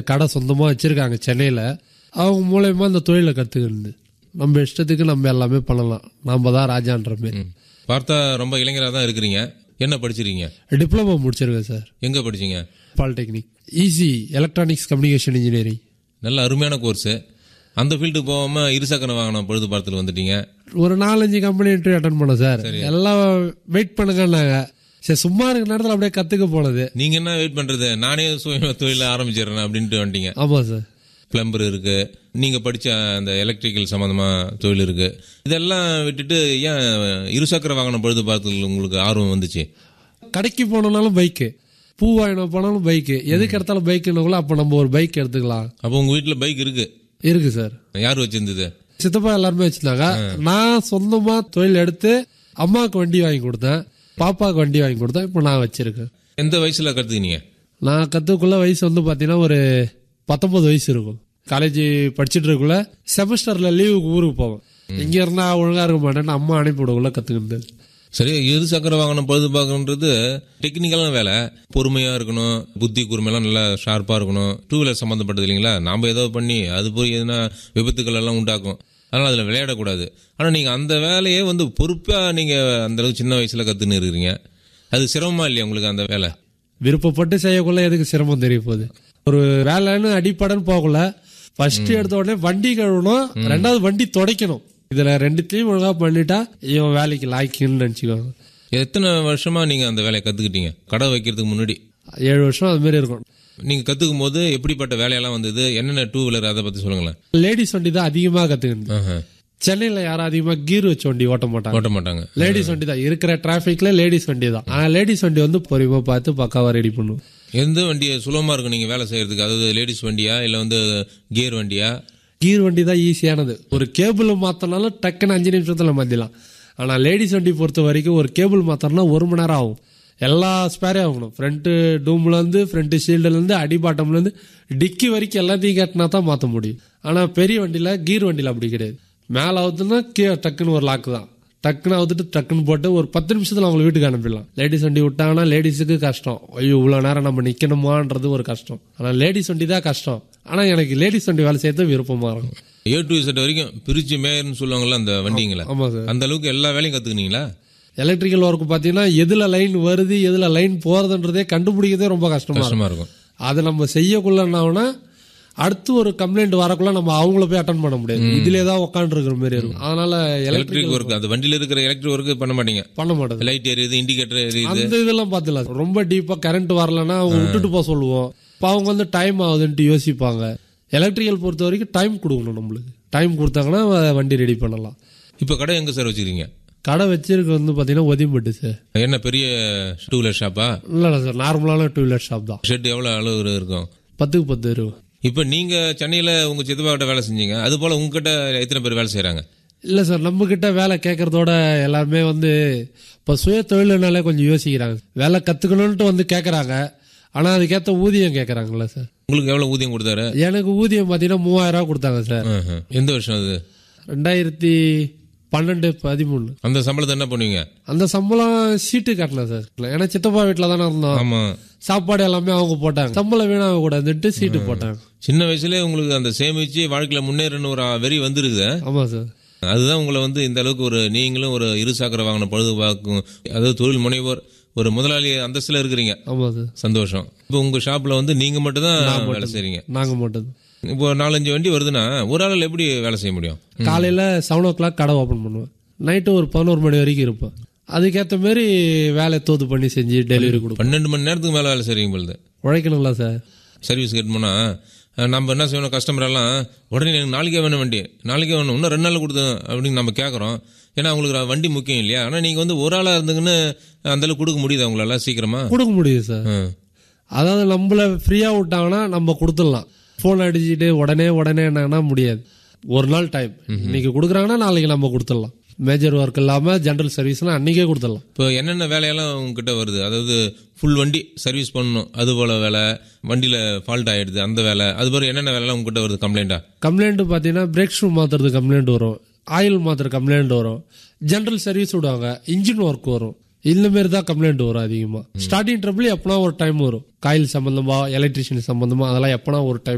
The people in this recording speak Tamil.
கடை சொந்தமாக வச்சுருக்காங்க சென்னையில் அவங்க மூலயமா இந்த தொழிலை கற்றுக்கிருந்து நம்ம இஷ்டத்துக்கு நம்ம எல்லாமே பண்ணலாம் நம்ம தான் ராஜான்ற மாதிரி பார்த்தா ரொம்ப இளைஞராக தான் இருக்கிறீங்க என்ன படிச்சிருக்கீங்க டிப்ளமோ முடிச்சிருக்கேன் சார் எங்கே படிச்சீங்க polytechnic EC electronics communication engineering நல்ல அருமையான கோர்ஸு அந்த ஃபீல்டுக்கு போகாமல் இருசக்கர வாகனம் பொழுது பார்த்துல வந்துட்டீங்க ஒரு நாலஞ்சு கம்பெனி இன்டர்வியூ அட்டன் பண்ணோம் சார் எல்லாம் வெயிட் பண்ணுங்கன்னாங்க சரி சும்மா இருக்க நேரத்தில் அப்படியே கற்றுக்க போனது நீங்கள் என்ன வெயிட் பண்ணுறது நானே சுய தொழில ஆரம்பிச்சிடுறேன் அப்படின்ட்டு வந்துட்டீங்க ஆமாம் சார் பிளம்பர் இருக்கு நீங்க படிச்ச அந்த எலக்ட்ரிக்கல் சம்பந்தமா தொழில் இருக்கு இதெல்லாம் விட்டுட்டு ஏன் இருசக்கர வாகனம் பொழுது பார்த்ததுல உங்களுக்கு ஆர்வம் வந்துச்சு கடைக்கு போனோம்னாலும் பைக்கு பூ வாங்கின போனாலும் பைக்கு எதுக்கு எடுத்தாலும் பைக்குன்னு அப்போ நம்ம ஒரு பைக் எடுத்துக்கலாம் அப்போ உங்க வீட்டுல பைக் இருக்கு இருக்கு சார் யார் வச்சிருந்தது சித்தப்பா எல்லாருமே வச்சிருந்தாங்க நான் சொந்தமா தொழில் எடுத்து அம்மாவுக்கு வண்டி வாங்கி கொடுத்தேன் பாப்பாவுக்கு வண்டி வாங்கி கொடுத்தேன் இப்போ நான் வச்சிருக்கேன் எந்த வயசுல கத்துக்கினீங்க நான் கத்துக்குள்ள வயசு வந்து பாத்தீங்கன்னா ஒரு பத்தொன்பது வயசு இருக்கும் காலேஜ் படிச்சுட்டு இருக்கக்குள்ள செமஸ்டர்ல லீவுக்கு ஊருக்கு போவேன் இங்க இருந்தா ஒழுங்கா இருக்க மாட்டேன்னு அம்மா அனுப்பி விடக்குள்ள கத்துக்கிட்டது சரி இருசக்கர வாகனம் பொழுது பார்க்கணுன்றது டெக்னிக்கலான வேலை பொறுமையா இருக்கணும் புத்தி கூர்மையெல்லாம் நல்லா ஷார்ப்பா இருக்கணும் டூ வீலர் சம்மந்தப்பட்டது இல்லைங்களா நாம ஏதோ பண்ணி அது போய் எதுனா விபத்துக்கள் எல்லாம் உண்டாக்கும் அதனால அதுல விளையாடக்கூடாது ஆனா நீங்க அந்த வேலையே வந்து பொறுப்பா நீங்க அந்த அளவுக்கு சின்ன வயசுல கத்துன்னு இருக்கிறீங்க அது சிரமமா இல்லையா உங்களுக்கு அந்த வேலை விருப்பப்பட்டு செய்யக்குள்ள எதுக்கு சிரமம் தெரிய போகுது ஒரு வேலைன்னு அடிப்படைன்னு போகல ஃபர்ஸ்ட் எடுத்த உடனே வண்டி கழுவணும் ரெண்டாவது வண்டி துடைக்கணும் இதுல ரெண்டுத்தையும் ஒழுங்கா பண்ணிட்டா இவன் வேலைக்கு லாய்க்குன்னு நினைச்சுக்கோங்க எத்தனை வருஷமா நீங்க அந்த வேலையை கத்துக்கிட்டீங்க கடை வைக்கிறதுக்கு முன்னாடி ஏழு வருஷம் அது மாதிரி இருக்கும் நீங்க கத்துக்கும் போது எப்படிப்பட்ட வேலையெல்லாம் வந்தது என்னென்ன டூ வீலர் அதை பத்தி சொல்லுங்களேன் லேடிஸ் வண்டி தான் அதிகமா கத்துக்கணும் ஆஹா. சென்னையில யாரும் அதிகமா கீர் வச்ச வண்டி ஓட்ட மாட்டாங்க ஓட்ட மாட்டாங்க லேடிஸ் வண்டி தான் இருக்கிற டிராபிக்ல லேடிஸ் வண்டி தான் ஆனா லேடிஸ் வண்டி வந்து பொறுமையா பார்த்து பக்காவா ரெடி பண்ணும் எந்த வண்டி சுலபமா இருக்கும் நீங்க வேலை செய்யறதுக்கு அதாவது லேடிஸ் வண்டியா இல்ல வந்து கியர் வண்டியா கீர் வண்டி தான் ஈஸியானது ஒரு கேபிள் மாத்தினாலும் டக்குன்னு அஞ்சு நிமிஷத்துல மாத்திடலாம் ஆனா லேடிஸ் வண்டி பொறுத்த வரைக்கும் ஒரு கேபிள் மாத்தணும்னா ஒரு மணி நேரம் ஆகும் எல்லா ஸ்பேரே ஆகணும் ஃப்ரண்ட் டூம்ல இருந்து ஃப்ரண்ட் ஷீல்டுல இருந்து அடிபாட்டம்ல இருந்து டிக்கி வரைக்கும் எல்லாத்தையும் கட்டினா தான் மாத்த முடியும் ஆனா பெரிய வண்டியில கீர் வண்டியில அப்படி கிடையாது மேல அவுத்துனா கீழே டக்குன்னு ஒரு லாக்கு தான் டக்குன்னு அவுத்துட்டு டக்குன்னு போட்டு ஒரு பத்து நிமிஷத்துல அவங்க வீட்டுக்கு அனுப்பிடலாம் லேடிஸ் வண்டி விட்டாங்கன்னா லேடிஸுக்கு கஷ்டம் ஐயோ இவ்வளவு நேரம் நம்ம நிக்கணுமான்றது ஒரு கஷ்டம் ஆனா லேடிஸ் வண்டி தான் கஷ்டம் ஆனா எனக்கு லேடிஸ் வண்டி வேலை செய்யறது விருப்பமா இருக்கும் ஏ டு செட் வரைக்கும் பிரிச்சு மேயர்னு சொல்லுவாங்கல்ல அந்த வண்டிங்களா ஆமா சார் அந்த அளவுக்கு எல்லா வேலையும் கத்துக்கினீங்களா எலக்ட்ரிக்கல் ஒர்க் பாத்தீங்கன்னா எதுல லைன் வருது எதுல லைன் போறதுன்றதே கண்டுபிடிக்கிறதே ரொம்ப கஷ்டமா இருக்கும் கஷ்டமா இருக்கும் அதை நம்ம செய்யக்குள்ள என்னாகும்னா அடுத்து ஒரு கம்ப்ளைண்ட் வரக்குள்ள நம்ம அவங்கள போய் அட்டன் பண்ண முடியாது இதுலயே தான் உட்காந்து இருக்கிற மாதிரி இருக்கும் அதனால எலக்ட்ரிக் எலக்ட்ரிக் ஒர்க் அந்த வண்டியில இருக்கிற எலக்ட்ரிக் ஒர்க் பண்ண மாட்டீங்க பண்ண மாட்டேது லைட் எரியுது இண்டிகேட்டர் எரியுது அந்த இதெல்லாம் பார்த்துலாம் ரொம்ப டீப்பா கரண்ட் வரலன்னா அவங்க விட்டுட்டு போக சொல்லுவோம் இப்போ அவங்க வந்து டைம் ஆகுதுன்ட்டு யோசிப்பாங்க எலக்ட்ரிக்கல் பொறுத்த வரைக்கும் டைம் கொடுக்கணும் நம்மளுக்கு டைம் கொடுத்தாங்கன்னா வண்டி ரெடி பண்ணலாம் இப்ப கடை எங்க சார் வச்சிருக்கீங்க கடை வச்சிருக்க வந்து பாத்தீங்கன்னா ஒதிம்பட்டு சார் என்ன பெரிய டூ வீலர் ஷாப்பா இல்ல சார் நார்மலான டூ வீலர் ஷாப் தான் ஷெட் எவ்வளவு அளவு இருக்கும் பத்துக்கு பத்து இருக்கும் இப்ப நீங்க சென்னையில உங்க சித்தப்பா கிட்ட வேலை செஞ்சீங்க அது போல உங்ககிட்ட எத்தனை பேர் வேலை செய்யறாங்க இல்லை சார் நம்ம கிட்ட வேலை கேட்கறதோட எல்லாருமே வந்து இப்போ சுய தொழில்னாலே கொஞ்சம் யோசிக்கிறாங்க வேலை கற்றுக்கணுன்ட்டு வந்து கேட்குறாங்க ஆனால் அதுக்கேற்ற ஊதியம் கேட்குறாங்களா சார் உங்களுக்கு எவ்வளவு ஊதியம் கொடுத்தாரு எனக்கு ஊதியம் பார்த்தீங்கன்னா மூவாயிரம் ரூபா கொடுத்தாங்க சார் ஆஹா. எந்த வருஷம் அது ரெண்டாயிரத்தி பன்னெண்டு பதிமூணு அந்த சம்பளத்தை என்ன பண்ணுவீங்க அந்த சம்பளம் சீட்டு கட்டல சார் ஏன்னா சித்தப்பா வீட்டில் தானே இருந்தோம் ஆமா சாப்பாடு எல்லாமே அவங்க போட்டாங்க சம்பளம் வீணாக கூடாதுன்ட்டு சீட்டு போட்டாங்க சின்ன வயசுலயே உங்களுக்கு அந்த சேமிச்சு வாழ்க்கையில முன்னேறணும் ஒரு வெறி வந்துருக்குது ஆமாம் சார் அதுதான் உங்களை வந்து இந்த அளவுக்கு ஒரு நீங்களும் ஒரு இருசக்கர வாகன பொழுதுபாக்கும் அதாவது தொழில் முனைவோர் ஒரு முதலாளி அந்தஸ்துல இருக்கிறீங்க ஆமாம் சார் சந்தோஷம் இப்போ உங்க ஷாப்ல வந்து நீங்க மட்டும் தான் வேலை செய்றீங்க நாங்கள் மட்டும் இப்போ நாலஞ்சு வண்டி வருதுன்னா ஒரு ஆள் எப்படி வேலை செய்ய முடியும் காலையில் செவன் ஓ கிளாக் கடை ஓப்பன் பண்ணுவேன் நைட்டு ஒரு பதினோரு மணி வரைக்கும் இருப்பேன் அதுக்கேற்ற மாதிரி வேலையை தோது பண்ணி செஞ்சு டெலிவரி கொடுப்பேன் பன்னெண்டு மணி நேரத்துக்கு மேல வேலை செய்றீங்க பொழுது உழைக்கணும்ல சார் சர்வீஸ் கேட்டோம்னா நம்ம என்ன செய்யணும் கஸ்டமர் எல்லாம் உடனே எனக்கு நாளைக்கே வேணும் வண்டி நாளைக்கே வேணும் இன்னும் ரெண்டு நாள் கொடுத்து அப்படின்னு நம்ம கேட்குறோம் ஏன்னா அவங்களுக்கு வண்டி முக்கியம் இல்லையா ஆனால் நீங்கள் வந்து ஒரு ஆளாக இருந்துங்கன்னு அந்த அளவுக்கு கொடுக்க முடியுது அவங்களால சீக்கிரமா கொடுக்க முடியும் சார் ஆ. அதாவது நம்மள ஃப்ரீயாக விட்டாங்கன்னா நம்ம கொடுத்துடலாம் ஃபோன் அடிச்சுட்டு உடனே உடனே என்னன்னா முடியாது ஒரு நாள் டைம் இன்னைக்கு கொடுக்குறாங்கன்னா நாளைக்கு நம்ம கொடுத்துடலாம் மேஜர் ஒர்க் இல்லாமல் ஜென்ரல் சர்வீஸ்லாம் அன்னைக்கே கொடுத்துடலாம் இப்போ என்னென்ன வேலையெல்லாம் உங்ககிட்ட வருது அதாவது ஃபுல் வண்டி சர்வீஸ் பண்ணணும் அது போல வேலை வண்டியில் ஃபால்ட் ஆயிடுது அந்த வேலை அது போல என்னென்ன வேலைலாம் உங்ககிட்ட வருது கம்ப்ளைண்டா கம்ப்ளைண்ட் பார்த்தீங்கன்னா பிரேக் ஷூ மாத்துறது கம்ப்ளைண்ட் வரும் ஆயில் மாத்துற கம்ப்ளைண்ட் வரும் ஜென்ரல் சர்வீஸ் விடுவாங்க இன்ஜின் ஒர்க் வரும் இந்த மாதிரி தான் கம்ப்ளைண்ட் வரும் அதிகமாக ஸ்டார்டிங் ட்ரபிள் எப்பனா ஒரு டைம் வரும் காயில் சம்பந்தமா எலக்ட்ரிஷியன் சம்பந்தமா அதெல்லாம் எப்பனா ஒரு டைம்